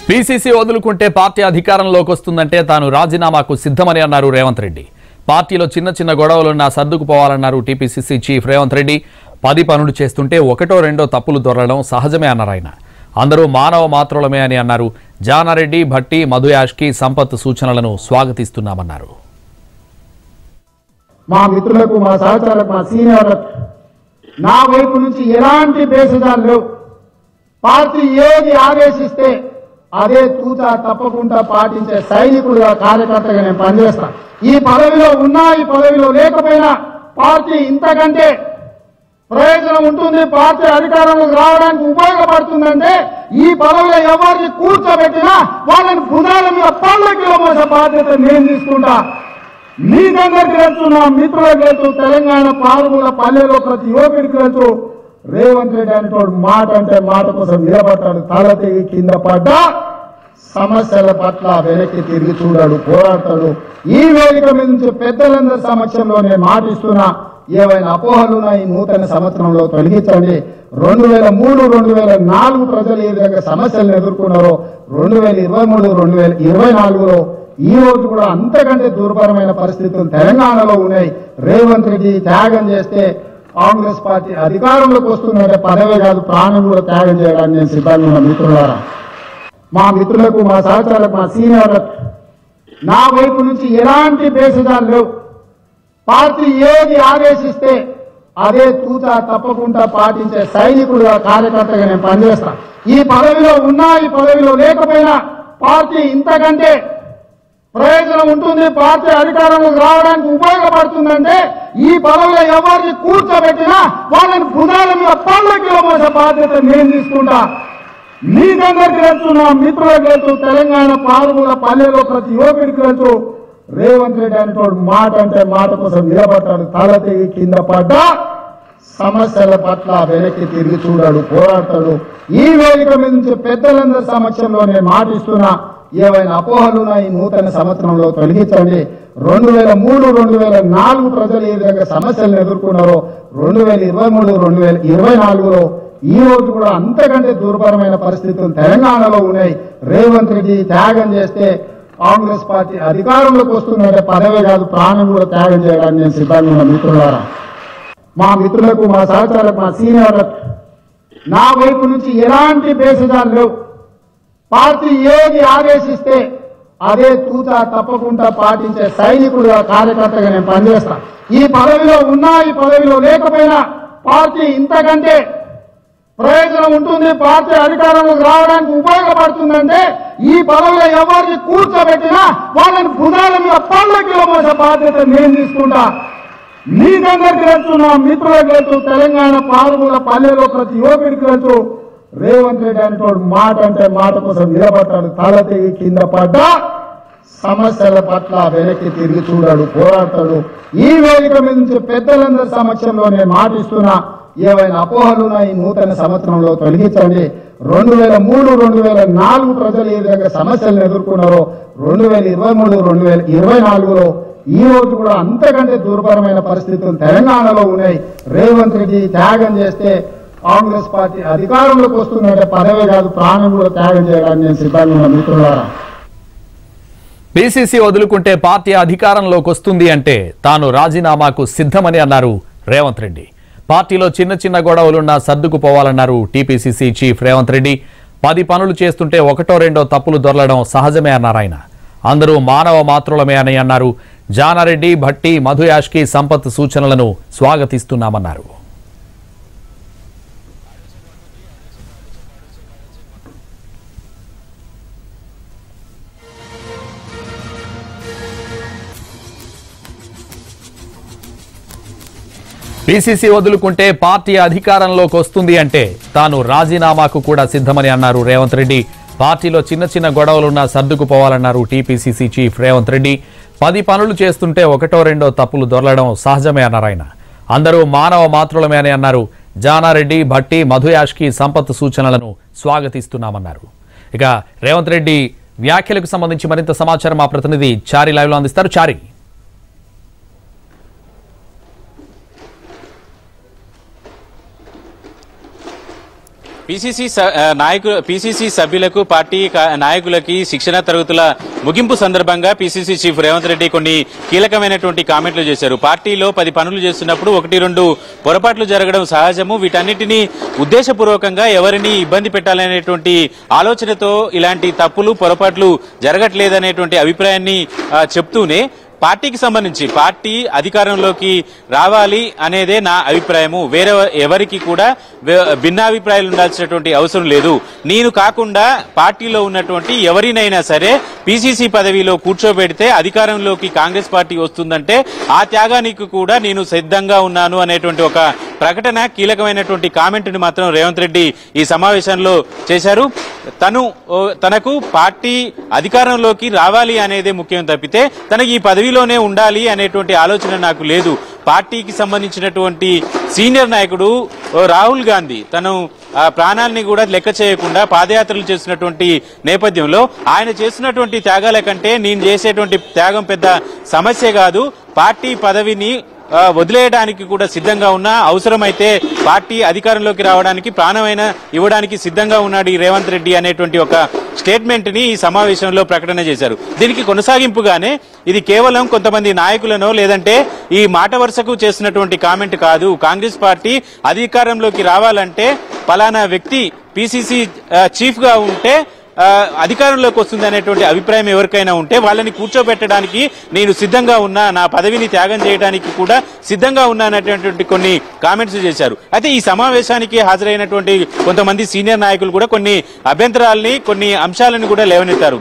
PCC వదులుకుంటే party అధికారంలోకి వస్తుందంటే తాను రాజీనామాకు సిద్ధమని అన్నారు రేవంత్ రెడ్డి పార్టీలో చిన్న చిన్న గొడవలున్నా సర్దుకుపోవాలన్నారు టీపీసీసీ చీఫ్ రేవంత్ రెడ్డి పది పనులు చేస్తుంటే ఒకటో రెండో తప్పులు దొరలడం సహజమే అన్నారు ఆయన అందరూ మానవ మాత్రులమే అని అన్నారు జానారెడ్డి భట్టి మధు యాష్కి సంపత్ సూచనలను స్వాగతిస్తున్నామన్నారు మా మిత్రులకు మా సహచరులకు మా సీనియర్లకు నా వైపు నుంచి ఎలాంటి భేషజాలు లేవు పార్టీ ఏది ఆదేశిస్తే అదే తూచా తప్పకుండా పాటించే సైనికుడుగా కార్యకర్తగా నేను పనిచేస్తా ఈ పదవిలో ఉన్నా ఈ పదవిలో లేకపోయినా పార్టీ ఇంతకంటే ప్రయోజనం ఉంటుంది పార్టీ అధికారంలోకి రావడానికి ఉపయోగపడుతుందంటే ఈ పదవిలో ఎవరిని కూర్చోబెట్టినా వాళ్ళని భుజాల మీద పళ్ళకిలో మోసే బాధ్యత నేను తీసుకుంటా మీకందరికి తెలుసు నా మిత్రులకు తెలుసు తెలంగాణ పారుమూల పల్లెలో ప్రతి యువకుడికి తెలుసు రేవంత్ రెడ్డి అనేటోడు మాట అంటే మాట కోసం నిలబడతాడు తల తెగి కింద పడ్డా సమస్యల పట్ల వెనక్కి తిరిగి చూడాడు పోరాడతాడు ఈ వేదిక మీద నుంచి పెద్దలందరి సమక్షంలో నేను మాటిస్తున్నా ఏవైనా అపోహలున్నా ఈ నూతన సంవత్సరంలో తొలగించండి రెండు వేల మూడు రెండు వేల నాలుగు ప్రజలు ఏ విధంగా సమస్యలను ఎదుర్కొన్నారో రెండు వేల ఇరవై మూడు రెండు వేల ఇరవై నాలుగులో ఈ రోజు కూడా అంతకంటే దుర్భరమైన పరిస్థితులు తెలంగాణలో ఉన్నాయి రేవంత్ రెడ్డి త్యాగం చేస్తే కాంగ్రెస్ పార్టీ అధికారంలోకి వస్తుందంటే పదవే కాదు ప్రాణం కూడా త్యాగం చేయడానికి నేను సిద్ధంగా ఉన్న మిత్రులారా మా మిత్రులకు మా సహచరులకు మా సీనియర్లకు నా వైపు నుంచి ఎలాంటి భేషజాలు లేవు పార్టీ ఏది ఆదేశిస్తే అదే తూచా తప్పకుండా పాటించే సైనికుడుగా కార్యకర్తగా నేను పనిచేస్తా ఈ పదవిలో ఉన్నా ఈ పదవిలో లేకపోయినా పార్టీ ఇంతకంటే ప్రయోజనం ఉంటుంది పార్టీ అధికారంలోకి రావడానికి ఉపయోగపడుతుందంటే ఈ పదవిలో ఎవరిని కూర్చోబెట్టినా వాళ్ళని భుజాల మీద పళ్ళకిలో మోసే బాధ్యత నేను తీసుకుంటా మీకందరికి తెలుసు నా మిత్రులకు తెలుసు తెలంగాణ పారుమూల పల్లెలో ప్రతి యువకుడికి తెలుసు రేవంత్ రెడ్డి అనేటోడు మాట అంటే మాట కోసం నిలబడతాడు తల తెగి కింద పడ్డా సమస్యల పట్ల వెనక్కి తిరిగి చూడాడు పోరాడతాడు ఈ వేదిక మీద నుంచి పెద్దలందరి సమక్షంలో నేను మాటిస్తున్నా ఏవైనా అపోహలున్నా ఈ నూతన సంవత్సరంలో తొలగించండి రెండు వేల మూడు రెండు వేల నాలుగు ప్రజలు ఏ విధంగా సమస్యలను ఎదుర్కొన్నారో రెండు వేల ఇరవై మూడు రెండు వేల ఇరవై నాలుగులో ఈ రోజు కూడా అంతకంటే దుర్భరమైన పరిస్థితులు తెలంగాణలో ఉన్నాయి రేవంత్ రెడ్డి త్యాగం చేస్తే కాంగ్రెస్ పార్టీ అధికారంలోకి వస్తుందంటే పదవే కాదు ప్రాణం కూడా త్యాగం చేయడానికి నేను సిద్ధంగా ఉన్న మిత్రులారా మా మిత్రులకు మా సహచరులకు మా సీనియర్లకు నా వైపు నుంచి ఎలాంటి భేషజాలు లేవు పార్టీ ఏది ఆదేశిస్తే అదే తూచా తప్పకుండా పాటించే సైనికుడుగా కార్యకర్తగా నేను పనిచేస్తా ఈ పదవిలో ఉన్నా ఈ పదవిలో లేకపోయినా పార్టీ ఇంతకంటే ప్రయోజనం ఉంటుంది పార్టీ అధికారంలోకి రావడానికి ఉపయోగపడుతుందంటే ఈ పదవిలో ఎవరిని కూర్చోబెట్టినా వాళ్ళని భుజాల మీద పళ్ళకిలో మోసే బాధ్యత నేను తీసుకుంటా మీకందరికి తెలుసు నా మిత్రులకు తెలుసు తెలంగాణ పారుమూల పల్లెలో ప్రతి యువకుడికి తెలుసు రేవంత్ రెడ్డి అనేటోడు మాట అంటే మాట కోసం నిలబడతాడు తల తెగి కింద పడ్డా సమస్యల పట్ల వెనక్కి తిరిగి చూడాడు పోరాడతాడు ఈ వేదిక మీద నుంచి పెద్దలందరి సమక్షంలో నేను మాటిస్తున్నా ఏవైనా అపోహలున్నా ఈ నూతన సంవత్సరంలో తొలగించండి రెండు వేల మూడు రెండు వేల నాలుగు ప్రజలు ఏ విధంగా సమస్యలను ఎదుర్కొన్నారో రెండు వేల ఇరవై మూడు రెండు వేల ఇరవై నాలుగులో ఈ రోజు కూడా అంతకంటే దుర్భరమైన పరిస్థితులు తెలంగాణలో ఉన్నాయి రేవంత్ రెడ్డి త్యాగం చేస్తే కాంగ్రెస్ పార్టీ అధికారంలోకి వస్తుందంటే పదవే కాదు ప్రాణం కూడా త్యాగం చేయడానికి నేను సిద్ధంగా ఉన్న మిత్రులారా పీసీసీ వదులుకుంటే పార్టీ అధికారంలోకి వస్తుంది అంటే తాను రాజీనామాకు సిద్ధమని అన్నారు రేవంత్ రెడ్డి పార్టీలో చిన్న చిన్న గొడవలున్నా సర్దుకుపోవాలన్నారు టీపీసీసీ చీఫ్ రేవంత్ రెడ్డి పది పనులు చేస్తుంటే ఒకటో రెండో తప్పులు దొరలడం సహజమే అన్నారు ఆయన అందరూ మానవ మాత్రులమే అని అన్నారు జానారెడ్డి భట్టి మధు యాష్కి సంపత్ సూచనలను స్వాగతిస్తున్నామన్నారు పీసీసీ వదులుకుంటే పార్టీ అధికారంలోకి వస్తుంది అంటే తాను రాజీనామాకు కూడా సిద్ధమని అన్నారు రేవంత్ రెడ్డి పార్టీలో చిన్న చిన్న గొడవలున్నా సర్దుకుపోవాలన్నారు టీపీసీసీ చీఫ్ రేవంత్ రెడ్డి పది పనులు చేస్తుంటే ఒకటో రెండో తప్పులు దొరలడం సహజమే అన్నారు ఆయన అందరూ మానవ మాత్రులమే అని అన్నారు జానారెడ్డి భట్టి మధు యాష్కి సంపత్ సూచనలను స్వాగతిస్తున్నామన్నారు ఇక రేవంత్ రెడ్డి వ్యాఖ్యలకు సంబంధించి మరింత సమాచారం మా ప్రతినిధి చారి లైవ్లో అందిస్తారు చారి పిసిసి నాయకు పిసిసి సభ్యులకు పార్టీ కా- నాయకులకి శిక్షణ తరగతుల ముగింపు సందర్భంగా పిసిసి చీఫ్ రేవంత్ రెడ్డి కొన్ని కీలకమైనటువంటి కామెంట్లు చేశారు పార్టీలో పది పనులు చేస్తున్నప్పుడు ఒకటి రెండు పొరపాట్లు జరగడం సహజము వీటన్నిటినీ ఉద్దేశపూర్వకంగా ఎవరిని ఇబ్బంది పెట్టాలనేటువంటి ఆలోచనతో ఇలాంటి తప్పులు పొరపాట్లు జరగట్లేదనేటువంటి అభిప్రాయాన్ని ఆ, చెప్తూనే పార్టీకి సంబంధించి పార్టీ అధికారంలోకి రావాలి అనేదే నా అభిప్రాయము వేరే ఎవరికి కూడా వే- భిన్నాభిప్రాయాలు ఉండాల్సినటువంటి అవసరం లేదు నేను కాకుండా పార్టీలో ఉన్నటువంటి ఎవరినైనా సరే పిసిసి పదవిలో కూర్చోబెడితే అధికారంలోకి కాంగ్రెస్ పార్టీ వస్తుందంటే ఆ త్యాగానికి కూడా నేను సిద్ధంగా ఉన్నాను అనేటువంటి ఒక ప్రకటన కీలకమైనటువంటి కామెంట్ ని మాత్రం రేవంత్ రెడ్డి ఈ సమావేశంలో చేశారు తను ఓ, తనకు పార్టీ అధికారంలోకి రావాలి అనేదే ముఖ్యం తప్పితే తనకి ఈ పదవిలోనే ఉండాలి అనేటువంటి ఆలోచన నాకు లేదు పార్టీకి సంబంధించినటువంటి సీనియర్ నాయకుడు ఓ, రాహుల్ గాంధీ తను ఆ ప్రాణాలని కూడా లెక్క చేయకుండా పాదయాత్రలు చేసినటువంటి నేపథ్యంలో ఆయన చేసినటువంటి త్యాగాల కంటే నేను చేసేటువంటి త్యాగం పెద్ద సమస్య కాదు పార్టీ పదవిని ఆ, వదిలేయడానికి కూడా సిద్ధంగా ఉన్నా అవసరమైతే పార్టీ అధికారంలోకి రావడానికి ప్రాణమైన ఇవ్వడానికి సిద్ధంగా ఉన్నాడు ఈ రేవంత్ రెడ్డి అనేటువంటి ఒక స్టేట్మెంట్ ని ఈ సమావేశంలో ప్రకటన చేశారు దీనికి కొనసాగింపుగానే ఇది కేవలం కొంతమంది నాయకులనో లేదంటే ఈ మాట వరుసకు చేస్తున్నటువంటి కామెంట్ కాదు కాంగ్రెస్ పార్టీ అధికారంలోకి రావాలంటే పలానా వ్యక్తి పిసిసి చీఫ్ గా ఉంటే ఆ, అధికారంలోకి వస్తుంది అనేటువంటి అభిప్రాయం ఎవరికైనా ఉంటే వాళ్ళని కూర్చోబెట్టడానికి నేను సిద్ధంగా ఉన్నా నా పదవిని త్యాగం చేయడానికి కూడా సిద్ధంగా ఉన్నా అనేటువంటి కొన్ని కామెంట్స్ చేశారు అయితే ఈ సమావేశానికి హాజరైనటువంటి కొంతమంది సీనియర్ నాయకులు కూడా కొన్ని అభ్యంతరాలని కొన్ని అంశాలను కూడా లేవనెత్తారు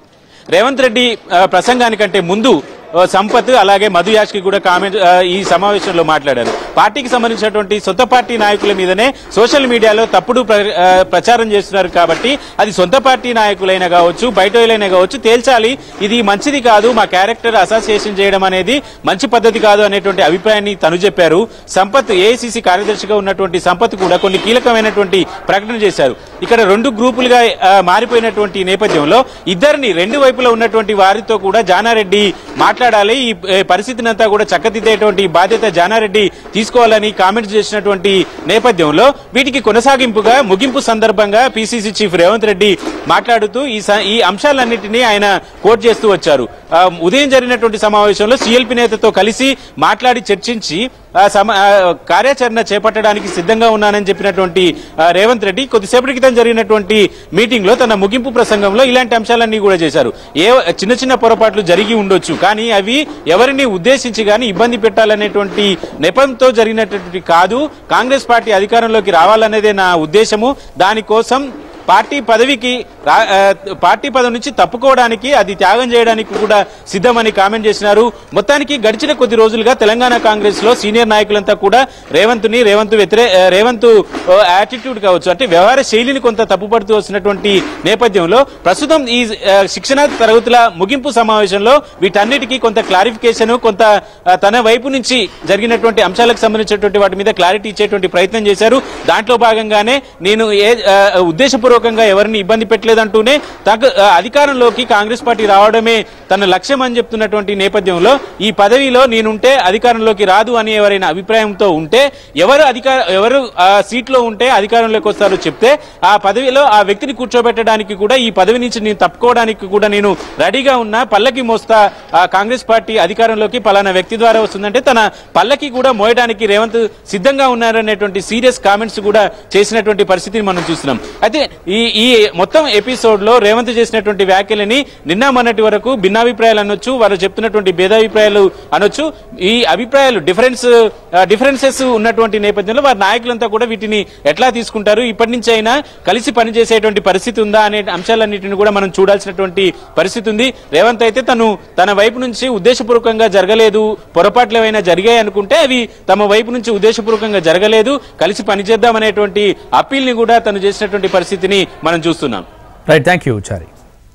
రేవంత్ రెడ్డి ఆ, ప్రసంగానికంటే ముందు ఆ, సంపత్ అలాగే మధు యాష్కి కూడా కామెంట్ ఆ, ఈ సమావేశంలో మాట్లాడారు పార్టీకి సంబంధించినటువంటి సొంత పార్టీ నాయకుల మీదనే సోషల్ మీడియాలో తప్పుడు ప్ర- ఆ, ప్రచారం చేస్తున్నారు కాబట్టి అది సొంత పార్టీ నాయకులైనా కావచ్చు బయట వాళ్ళైనా కావచ్చు తేల్చాలి ఇది మంచిది కాదు మా క్యారెక్టర్ అసోసియేషన్ చేయడం అనేది మంచి పద్ధతి కాదు అనేటువంటి అభిప్రాయాన్ని తను చెప్పారు సంపత్ ఏఐసిసి కార్యదర్శిగా ఉన్నటువంటి సంపత్ కూడా కొన్ని కీలకమైనటువంటి ప్రకటన చేశారు ఇక్కడ రెండు గ్రూపులుగా ఆ, మారిపోయినటువంటి నేపథ్యంలో ఇద్దరిని రెండు వైపులా ఉన్నటువంటి వారితో కూడా జానారెడ్డి మాట్లాడాలి ఈ ఏ, పరిస్థితిని అంతా కూడా చక్కదిద్దేటువంటి బాధ్యత జానారెడ్డి తీసుకోవాలని కామెంట్స్ చేసినటువంటి నేపథ్యంలో వీటికి కొనసాగింపుగా ముగింపు సందర్భంగా పిసిసి చీఫ్ రేవంత్ రెడ్డి మాట్లాడుతూ ఈ స- ఈ అంశాలన్నింటినీ ఆయన కోట్ చేస్తూ వచ్చారు ఆ, ఉదయం జరిగినటువంటి సమావేశంలో సిఎల్పి నేతతో కలిసి మాట్లాడి చర్చించి ఆ, సమ- ఆ, కార్యాచరణ చేపట్టడానికి సిద్ధంగా ఉన్నానని చెప్పినటువంటి ఆ, రేవంత్ రెడ్డి కొద్దిసేపటి క్రితం జరిగినటువంటి మీటింగ్ లో తన ముగింపు ప్రసంగంలో ఇలాంటి అంశాలన్నీ కూడా చేశారు ఏ చిన్న చిన్న పొరపాట్లు జరిగి ఉండొచ్చు కానీ అవి ఎవరిని ఉద్దేశించి గాని ఇబ్బంది పెట్టాలనేటువంటి నెపంతో జరిగినటువంటి కాదు కాంగ్రెస్ పార్టీ అధికారంలోకి రావాలనేదే నా ఉద్దేశము దానికోసం పార్టీ పదవికి రా- ఆ, పార్టీ పదవి నుంచి తప్పుకోవడానికి అది త్యాగం చేయడానికి కూడా సిద్ధమని కామెంట్ చేసినారు మొత్తానికి గడిచిన కొద్ది రోజులుగా తెలంగాణ కాంగ్రెస్ లో సీనియర్ నాయకులంతా కూడా రేవంత్ ని రేవంత్ వ్యతిరే ఆ, రేవంత్ యాటిట్యూడ్ కావచ్చు అంటే వ్యవహార శైలిని కొంత తప్పుపడుతూ వస్తున్నటువంటి నేపథ్యంలో ప్రస్తుతం ఈ ఆ, శిక్షణ తరగతుల ముగింపు సమావేశంలో వీటన్నిటికీ కొంత క్లారిఫికేషన్ కొంత ఆ, తన వైపు నుంచి జరిగినటువంటి అంశాలకు సంబంధించినటువంటి వాటి మీద క్లారిటీ ఇచ్చేటువంటి ప్రయత్నం చేశారు దాంట్లో భాగంగానే నేను ఏ ఆ, ఉద్దేశపూర్వకంగా ఎవరిని ఇబ్బంది పెట్టలేదంటూనే తగ్గ ఆ, అధికారంలోకి కాంగ్రెస్ పార్టీ రావడమే తన లక్ష్యం అని చెప్తున్నటువంటి నేపథ్యంలో ఈ పదవిలో నేనుంటే అధికారంలోకి రాదు అని ఎవరైనా అభిప్రాయంతో ఉంటే ఎవరు అధికార ఎవరు ఆ సీట్లో ఉంటే అధికారంలోకి వస్తారో చెప్తే ఆ పదవిలో ఆ వ్యక్తిని కూర్చోబెట్టడానికి కూడా ఈ పదవి నుంచి నేను తప్పుకోవడానికి కూడా నేను రెడీగా ఉన్నా పల్లకి మోస్తా ఆ కాంగ్రెస్ పార్టీ అధికారంలోకి పలానా వ్యక్తి ద్వారా వస్తుందంటే తన పల్లకి కూడా మోయడానికి రేవంత్ సిద్ధంగా ఉన్నారనేటువంటి సీరియస్ కామెంట్స్ కూడా చేసినటువంటి పరిస్థితిని మనం చూస్తున్నాం అయితే ఈ ఈ మొత్తం ఎపిసోడ్ లో రేవంత్ చేసినటువంటి వ్యాఖ్యలని నిన్న మొన్నటి వరకు భిన్నాభిప్రాయాలు అనొచ్చు వారు చెప్తున్నటువంటి భేదాభిప్రాయాలు అనొచ్చు ఈ అభిప్రాయాలు డిఫరెన్స్ డిఫరెన్సెస్ ఉన్నటువంటి నేపథ్యంలో వారి నాయకులంతా కూడా వీటిని ఎట్లా తీసుకుంటారు ఇప్పటి నుంచి అయినా కలిసి పనిచేసేటువంటి పరిస్థితి ఉందా అనే అంశాలన్నింటిని కూడా మనం చూడాల్సినటువంటి పరిస్థితి ఉంది రేవంత్ అయితే తను తన వైపు నుంచి ఉద్దేశపూర్వకంగా జరగలేదు పొరపాట్లు ఏమైనా జరిగాయి అనుకుంటే అవి తమ వైపు నుంచి ఉద్దేశపూర్వకంగా జరగలేదు కలిసి పనిచేద్దామనేటువంటి అప్పీల్ ని కూడా తను చేసినటువంటి పరిస్థితిని మనం చూస్తున్నాం రైట్ థ్యాంక్ యూ చారి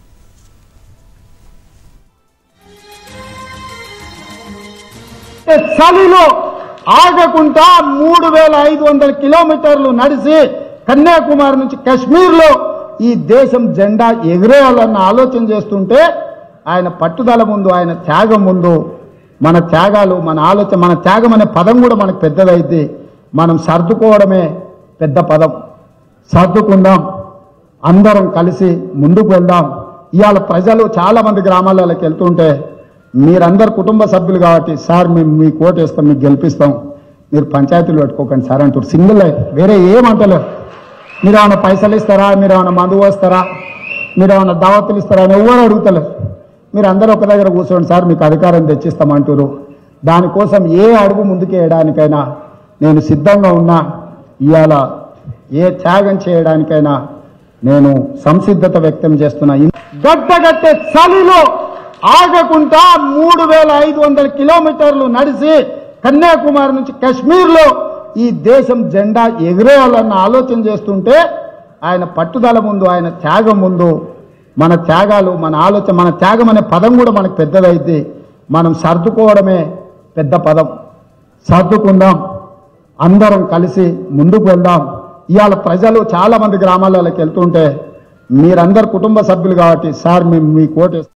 చలిలో ఆగకుండా మూడు వేల ఐదు వందల కిలోమీటర్లు నడిచి కన్యాకుమారి నుంచి కశ్మీర్లో ఈ దేశం జెండా ఎగిరేయాలన్న ఆలోచన చేస్తుంటే ఆయన పట్టుదల ముందు ఆయన త్యాగం ముందు మన త్యాగాలు మన ఆలోచన మన త్యాగం అనే పదం కూడా మనకు పెద్దదైతే మనం సర్దుకోవడమే పెద్ద పదం సర్దుకుందాం అందరం కలిసి ముందుకు వెళ్దాం ఇవాళ ప్రజలు చాలా మంది గ్రామాలలోకి వెళ్తుంటే మీరందరు కుటుంబ సభ్యులు కాబట్టి సార్ మేము మీ కోట్ వేస్తాం మీకు గెలిపిస్తాం మీరు పంచాయతీలు పెట్టుకోకండి సార్ అంటారు సింగిల్ వేరే ఏమంటలేరు మీరు ఏమైనా పైసలు ఇస్తారా మీరు ఏమైనా మందు వస్తారా మీరు ఏమైనా దావతులు ఇస్తారా అని ఎవరు అడుగుతలేరు మీరు అందరూ ఒక దగ్గర కూర్చోండి సార్ మీకు అధికారం తెచ్చిస్తామంటారు దానికోసం ఏ అడుగు ముందుకు వేయడానికైనా నేను సిద్ధంగా ఉన్నా ఇవాళ ఏ త్యాగం చేయడానికైనా నేను సంసిద్ధత వ్యక్తం చేస్తున్నా గడ్డగట్టే చలిలో ఆగకుండా మూడు వేల ఐదు వందల కిలోమీటర్లు నడిచి కన్యాకుమారి నుంచి కశ్మీర్లో ఈ దేశం జెండా ఎగిరేయాలన్న ఆలోచన చేస్తుంటే ఆయన పట్టుదల ముందు ఆయన త్యాగం ముందు మన త్యాగాలు మన ఆలోచన మన త్యాగం అనే పదం కూడా మనకు పెద్దదైద్ది మనం సర్దుకోవడమే పెద్ద పదం సర్దుకుందాం అందరం కలిసి ముందుకు వెళ్దాం ఇవాళ ప్రజలు చాలా మంది గ్రామాలలోకి వెళ్తుంటే మీరందరు కుటుంబ సభ్యులు కాబట్టి సార్ మేము మీ కోట